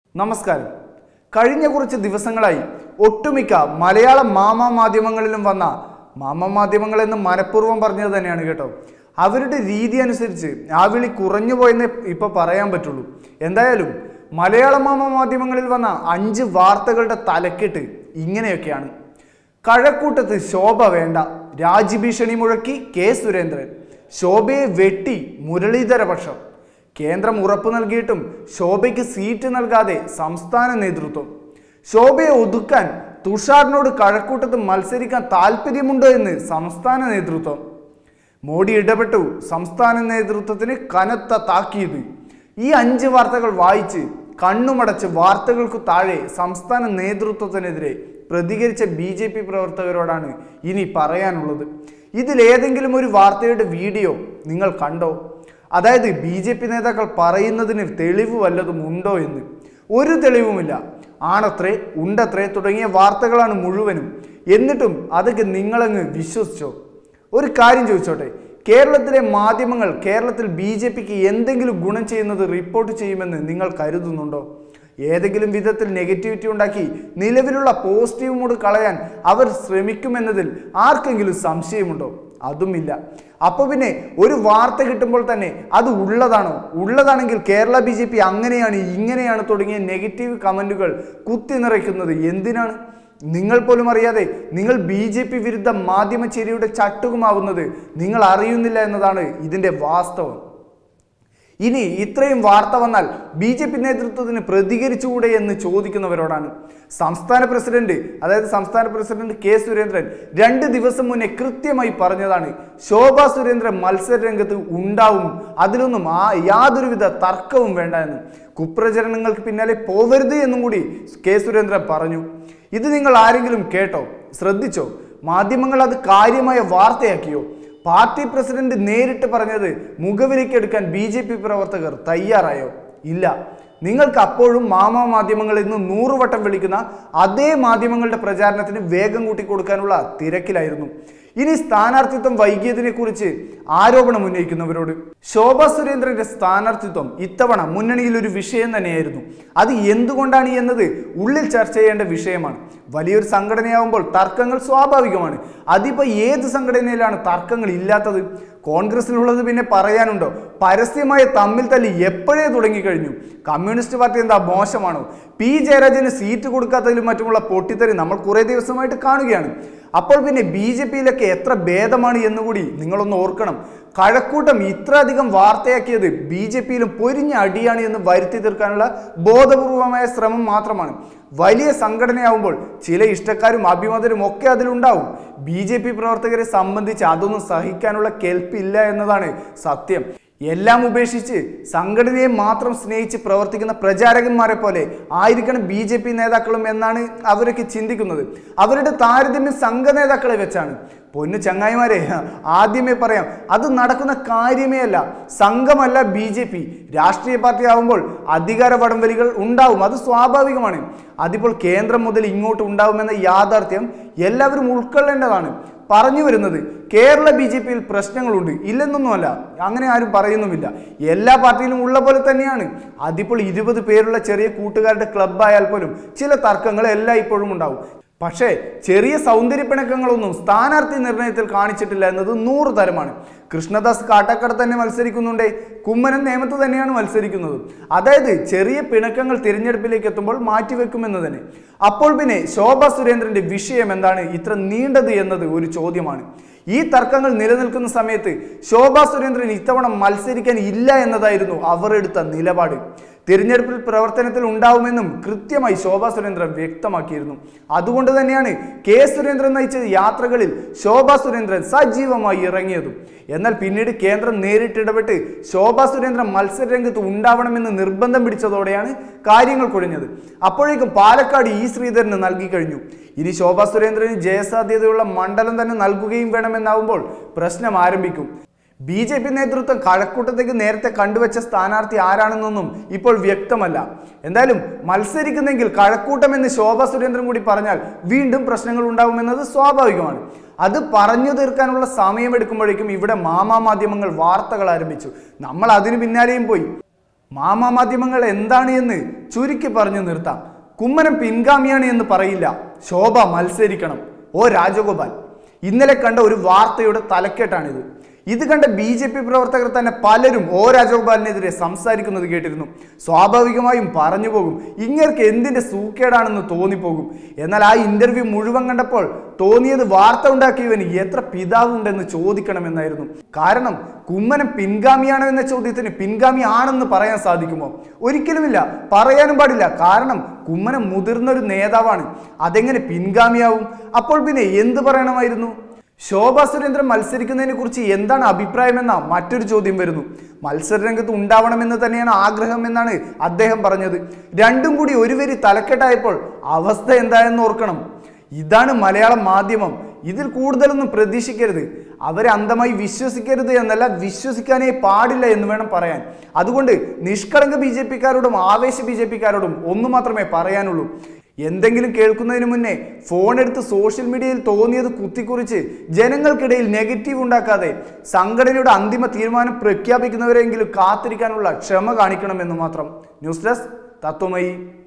നമസ്കാരം കഴിഞ്ഞ കുറച്ച് ദിവസങ്ങളായി ഒട്ടുമിക്ക മലയാള മാമാ മാധ്യമങ്ങളിലും വന്ന മാമാ മാധ്യമങ്ങൾ എന്ന് മനഃപൂർവ്വം പറഞ്ഞത് തന്നെയാണ് കേട്ടോ അവരുടെ രീതി അനുസരിച്ച് ആ വിളി കുറഞ്ഞു പോയെന്നേ ഇപ്പൊ പറയാൻ പറ്റുള്ളൂ എന്തായാലും മലയാള മാമാ മാധ്യമങ്ങളിൽ വന്ന അഞ്ച് വാർത്തകളുടെ തലക്കെട്ട് ഇങ്ങനെയൊക്കെയാണ് കഴക്കൂട്ടത്ത് ശോഭ വേണ്ട രാജ്യഭീഷണി മുഴക്കി കെ സുരേന്ദ്രൻ ശോഭയെ വെട്ടി മുരളീധര പക്ഷം കേന്ദ്രം ഉറപ്പു നൽകിയിട്ടും ശോഭയ്ക്ക് സീറ്റ് നൽകാതെ സംസ്ഥാന നേതൃത്വം ശോഭയെ ഒതുക്കാൻ തുഷാറിനോട് കഴക്കൂട്ടത്ത് മത്സരിക്കാൻ താല്പര്യമുണ്ടോ എന്ന് സംസ്ഥാന നേതൃത്വം മോഡി ഇടപെട്ടു സംസ്ഥാന നേതൃത്വത്തിന് കനത്ത താക്കീത് ഈ അഞ്ച് വാർത്തകൾ വായിച്ച് കണ്ണുമടച്ച് വാർത്തകൾക്കു താഴെ സംസ്ഥാന നേതൃത്വത്തിനെതിരെ പ്രതികരിച്ച ബി ജെ പി പ്രവർത്തകരോടാണ് ഇനി പറയാനുള്ളത് ഇതിലേതെങ്കിലും ഒരു വാർത്തയുടെ വീഡിയോ നിങ്ങൾ കണ്ടോ അതായത് ബി ജെ പി നേതാക്കൾ പറയുന്നതിന് തെളിവ് വല്ലതും ഉണ്ടോ എന്ന് ഒരു തെളിവുമില്ല ആണത്രേ ഉണ്ടത്രേ തുടങ്ങിയ വാർത്തകളാണ് മുഴുവനും എന്നിട്ടും അതൊക്കെ നിങ്ങളങ്ങ് വിശ്വസിച്ചോ ഒരു കാര്യം ചോദിച്ചോട്ടെ കേരളത്തിലെ മാധ്യമങ്ങൾ കേരളത്തിൽ ബി ജെ പിക്ക് എന്തെങ്കിലും ഗുണം ചെയ്യുന്നത് റിപ്പോർട്ട് ചെയ്യുമെന്ന് നിങ്ങൾ കരുതുന്നുണ്ടോ ഏതെങ്കിലും വിധത്തിൽ നെഗറ്റിവിറ്റി ഉണ്ടാക്കി നിലവിലുള്ള പോസിറ്റീവ് മൂഡ് കളയാൻ അവർ ശ്രമിക്കുമെന്നതിൽ ആർക്കെങ്കിലും സംശയമുണ്ടോ അതുമില്ല അപ്പൊ പിന്നെ ഒരു വാർത്ത കിട്ടുമ്പോൾ തന്നെ അത് ഉള്ളതാണോ ഉള്ളതാണെങ്കിൽ കേരള ബി ജെ പി അങ്ങനെയാണ് ഇങ്ങനെയാണ് തുടങ്ങിയ നെഗറ്റീവ് കമന്റുകൾ കുത്തി നിറയ്ക്കുന്നത് എന്തിനാണ് നിങ്ങൾ പോലും അറിയാതെ നിങ്ങൾ ബി ജെ പി വിരുദ്ധ മാധ്യമചേരിയുടെ ചട്ടുകുമാവുന്നത് നിങ്ങൾ അറിയുന്നില്ല എന്നതാണ് ഇതിന്റെ വാസ്തവം ഇനി ഇത്രയും വാർത്ത വന്നാൽ ബി ജെ പി നേതൃത്വത്തിന് പ്രതികരിച്ചുകൂടെ എന്ന് ചോദിക്കുന്നവരോടാണ് സംസ്ഥാന പ്രസിഡന്റ് അതായത് സംസ്ഥാന പ്രസിഡന്റ് കെ സുരേന്ദ്രൻ രണ്ട് ദിവസം മുന്നേ കൃത്യമായി പറഞ്ഞതാണ് ശോഭാ സുരേന്ദ്രൻ മത്സര രംഗത്ത് ഉണ്ടാവും അതിലൊന്നും ആ യാതൊരുവിധ തർക്കവും വേണ്ട എന്ന് കുപ്രചരണങ്ങൾക്ക് പിന്നാലെ പോവരുത് എന്നും കൂടി കെ സുരേന്ദ്രൻ പറഞ്ഞു ഇത് നിങ്ങൾ ആരെങ്കിലും കേട്ടോ ശ്രദ്ധിച്ചോ മാധ്യമങ്ങൾ അത് കാര്യമായ വാർത്തയാക്കിയോ പാർട്ടി പ്രസിഡന്റ് നേരിട്ട് പറഞ്ഞത് മുഖവിലേക്കെടുക്കാൻ ബി ജെ പി പ്രവർത്തകർ തയ്യാറായോ ഇല്ല നിങ്ങൾക്ക് അപ്പോഴും മാമാ മാധ്യമങ്ങൾ ഇന്ന് നൂറുവട്ടം വിളിക്കുന്ന അതേ മാധ്യമങ്ങളുടെ പ്രചാരണത്തിന് വേഗം കൂട്ടി കൊടുക്കാനുള്ള തിരക്കിലായിരുന്നു ഇനി സ്ഥാനാർത്ഥിത്വം വൈകിയതിനെ കുറിച്ച് ആരോപണം ഉന്നയിക്കുന്നവരോട് ശോഭ സുരേന്ദ്രന്റെ സ്ഥാനാർത്ഥിത്വം ഇത്തവണ മുന്നണിയിൽ ഒരു വിഷയം തന്നെയായിരുന്നു അത് എന്തുകൊണ്ടാണ് എന്നത് ഉള്ളിൽ ചർച്ച ചെയ്യേണ്ട വിഷയമാണ് വലിയൊരു സംഘടനയാവുമ്പോൾ തർക്കങ്ങൾ സ്വാഭാവികമാണ് അതിപ്പോ ഏത് സംഘടനയിലാണ് തർക്കങ്ങൾ ഇല്ലാത്തത് കോൺഗ്രസിലുള്ളത് പിന്നെ പറയാനുണ്ടോ പരസ്യമായ തമ്മിൽ തല്ലി എപ്പോഴേ തുടങ്ങിക്കഴിഞ്ഞു കമ്മ്യൂണിസ്റ്റ് പാർട്ടി എന്താ മോശമാണോ പി ജയരാജന് സീറ്റ് കൊടുക്കാത്തതിലും മറ്റുമുള്ള പൊട്ടിത്തെറി നമ്മൾ കുറേ ദിവസമായിട്ട് കാണുകയാണ് അപ്പോൾ പിന്നെ ബി ജെ പിയിലൊക്കെ എത്ര ഭേദമാണ് എന്നുകൂടി നിങ്ങളൊന്ന് ഓർക്കണം കഴക്കൂട്ടം ഇത്ര അധികം വാർത്തയാക്കിയത് ബി ജെ പിയിലും പൊരിഞ്ഞ അടിയാണ് എന്ന് വരുത്തി തീർക്കാനുള്ള ബോധപൂർവമായ ശ്രമം മാത്രമാണ് വലിയ സംഘടനയാവുമ്പോൾ ചില ഇഷ്ടക്കാരും അഭിമതരും ഒക്കെ അതിലുണ്ടാവും ബി ജെ പി പ്രവർത്തകരെ സംബന്ധിച്ച് അതൊന്നും സഹിക്കാനുള്ള കെൽപ്പില്ല എന്നതാണ് സത്യം എല്ലാം ഉപേക്ഷിച്ച് സംഘടനയെ മാത്രം സ്നേഹിച്ച് പ്രവർത്തിക്കുന്ന പ്രചാരകന്മാരെ പോലെ ആയിരിക്കണം ബി ജെ പി നേതാക്കളും എന്നാണ് അവരൊക്കെ ചിന്തിക്കുന്നത് അവരുടെ താരതമ്യം സംഘ നേതാക്കളെ വെച്ചാണ് പൊന്നു ചങ്ങായിമാരെ ആദ്യമേ പറയാം അത് നടക്കുന്ന കാര്യമേ അല്ല സംഘമല്ല ബി ജെ പി രാഷ്ട്രീയ പാർട്ടി ആവുമ്പോൾ അധികാര വടംവലികൾ ഉണ്ടാവും അത് സ്വാഭാവികമാണ് അതിപ്പോൾ കേന്ദ്രം മുതൽ ഇങ്ങോട്ട് ഉണ്ടാവുമെന്ന യാഥാർത്ഥ്യം എല്ലാവരും ഉൾക്കൊള്ളേണ്ടതാണ് പറഞ്ഞു വരുന്നത് കേരള ബി ജെ പിയിൽ പ്രശ്നങ്ങളുണ്ട് ഇല്ലെന്നൊന്നുമല്ല അങ്ങനെ ആരും പറയുന്നുമില്ല എല്ലാ പാർട്ടിയിലും ഉള്ള പോലെ തന്നെയാണ് അതിപ്പോൾ ഇരുപത് പേരുള്ള ചെറിയ കൂട്ടുകാരുടെ ക്ലബ്ബായാൽ പോലും ചില തർക്കങ്ങൾ എല്ലാ ഇപ്പോഴും ഉണ്ടാവും പക്ഷേ ചെറിയ സൗന്ദര്യ പിണക്കങ്ങളൊന്നും സ്ഥാനാർത്ഥി നിർണയത്തിൽ കാണിച്ചിട്ടില്ല എന്നത് നൂറ് തരമാണ് കൃഷ്ണദാസ് കാട്ടക്കട തന്നെ മത്സരിക്കുന്നുണ്ടേ കുമ്മനം നേമത്ത് തന്നെയാണ് മത്സരിക്കുന്നത് അതായത് ചെറിയ പിണക്കങ്ങൾ തിരഞ്ഞെടുപ്പിലേക്ക് എത്തുമ്പോൾ മാറ്റിവെക്കുമെന്ന് തന്നെ അപ്പോൾ പിന്നെ ശോഭ സുരേന്ദ്രന്റെ വിഷയം എന്താണ് ഇത്ര നീണ്ടത് എന്നത് ഒരു ചോദ്യമാണ് ഈ തർക്കങ്ങൾ നിലനിൽക്കുന്ന സമയത്ത് ശോഭാ സുരേന്ദ്രൻ ഇത്തവണ മത്സരിക്കാൻ ഇല്ല എന്നതായിരുന്നു അവർ എടുത്ത നിലപാട് തിരഞ്ഞെടുപ്പിൽ പ്രവർത്തനത്തിൽ ഉണ്ടാവുമെന്നും കൃത്യമായി ശോഭാ സുരേന്ദ്രൻ വ്യക്തമാക്കിയിരുന്നു അതുകൊണ്ട് തന്നെയാണ് കെ സുരേന്ദ്രൻ നയിച്ച യാത്രകളിൽ ശോഭാ സുരേന്ദ്രൻ സജീവമായി ഇറങ്ങിയതും എന്നാൽ പിന്നീട് കേന്ദ്രം നേരിട്ടിടപെട്ട് ശോഭാ സുരേന്ദ്രൻ മത്സര രംഗത്ത് ഉണ്ടാവണമെന്ന് നിർബന്ധം പിടിച്ചതോടെയാണ് കാര്യങ്ങൾ കുഴഞ്ഞത് അപ്പോഴേക്കും പാലക്കാട് ഇ ശ്രീധരന് നൽകി കഴിഞ്ഞു ഇനി ശോഭാ സുരേന്ദ്രന് ജയസാധ്യതയുള്ള മണ്ഡലം തന്നെ നൽകുകയും വേണമെന്നാവുമ്പോൾ പ്രശ്നം ആരംഭിക്കും ബി ജെ പി നേതൃത്വം കഴക്കൂട്ടത്തേക്ക് നേരത്തെ കണ്ടുവച്ച സ്ഥാനാർത്ഥി ആരാണെന്നൊന്നും ഇപ്പോൾ വ്യക്തമല്ല എന്തായാലും മത്സരിക്കുന്നെങ്കിൽ കഴക്കൂട്ടം എന്ന് ശോഭ സുരേന്ദ്രൻ കൂടി പറഞ്ഞാൽ വീണ്ടും പ്രശ്നങ്ങൾ ഉണ്ടാകുമെന്നത് സ്വാഭാവികമാണ് അത് പറഞ്ഞു തീർക്കാനുള്ള സമയമെടുക്കുമ്പോഴേക്കും ഇവിടെ മാമാ മാധ്യമങ്ങൾ വാർത്തകൾ ആരംഭിച്ചു നമ്മൾ അതിനു പിന്നാലെയും പോയി മാമാ മാധ്യമങ്ങൾ എന്താണ് എന്ന് ചുരുക്കി പറഞ്ഞു നിർത്താം കുമ്മനം പിൻഗാമിയാണ് എന്ന് പറയില്ല ശോഭ മത്സരിക്കണം ഓ രാജഗോപാൽ ഇന്നലെ കണ്ട ഒരു വാർത്തയുടെ തലക്കെട്ടാണിത് ഇത് കണ്ട ബി ജെ പി പ്രവർത്തകർ തന്നെ പലരും ഓ രാജഗോപാലിനെതിരെ സംസാരിക്കുന്നത് കേട്ടിരുന്നു സ്വാഭാവികമായും പറഞ്ഞു പോകും ഇങ്ങർക്ക് എന്തിന്റെ സൂക്കേടാണെന്ന് തോന്നിപ്പോകും എന്നാൽ ആ ഇന്റർവ്യൂ മുഴുവൻ കണ്ടപ്പോൾ തോന്നിയത് വാർത്ത ഉണ്ടാക്കിയവന് എത്ര പിതാവുണ്ടെന്ന് ചോദിക്കണമെന്നായിരുന്നു കാരണം കുമ്മനം പിൻഗാമിയാണോ എന്ന ചോദ്യത്തിന് പിൻഗാമി ആണെന്ന് പറയാൻ സാധിക്കുമോ ഒരിക്കലുമില്ല പറയാനും പാടില്ല കാരണം കുമ്മനം മുതിർന്നൊരു നേതാവാണ് അതെങ്ങനെ പിൻഗാമിയാവും അപ്പോൾ പിന്നെ എന്ത് പറയണമായിരുന്നു ശോഭാ സുരേന്ദ്രൻ മത്സരിക്കുന്നതിനെ കുറിച്ച് എന്താണ് അഭിപ്രായമെന്ന മറ്റൊരു ചോദ്യം വരുന്നു മത്സരരംഗത്ത് ഉണ്ടാവണമെന്ന് തന്നെയാണ് ആഗ്രഹം എന്നാണ് അദ്ദേഹം പറഞ്ഞത് രണ്ടും കൂടി ഒരു വരി തലക്കെട്ടായപ്പോൾ അവസ്ഥ എന്തായെന്ന് ഓർക്കണം ഇതാണ് മലയാളം മാധ്യമം ഇതിൽ കൂടുതലൊന്നും പ്രതീക്ഷിക്കരുത് അവരെ അന്ധമായി വിശ്വസിക്കരുത് എന്നല്ല വിശ്വസിക്കാനേ പാടില്ല എന്ന് വേണം പറയാൻ അതുകൊണ്ട് നിഷ്കളങ്ക ബി ജെ പിക്കാരോടും ആവേശ ബി ജെ പിക്കാരോടും ഒന്നു മാത്രമേ പറയാനുള്ളൂ എന്തെങ്കിലും കേൾക്കുന്നതിന് മുന്നേ ഫോൺ എടുത്ത് സോഷ്യൽ മീഡിയയിൽ തോന്നിയത് കുത്തിക്കുറിച്ച് ജനങ്ങൾക്കിടയിൽ നെഗറ്റീവ് ഉണ്ടാക്കാതെ സംഘടനയുടെ അന്തിമ തീരുമാനം പ്രഖ്യാപിക്കുന്നവരെങ്കിലും കാത്തിരിക്കാനുള്ള ക്ഷമ കാണിക്കണമെന്ന് മാത്രം ന്യൂസ് ഡെസ്ക് തത്വമയി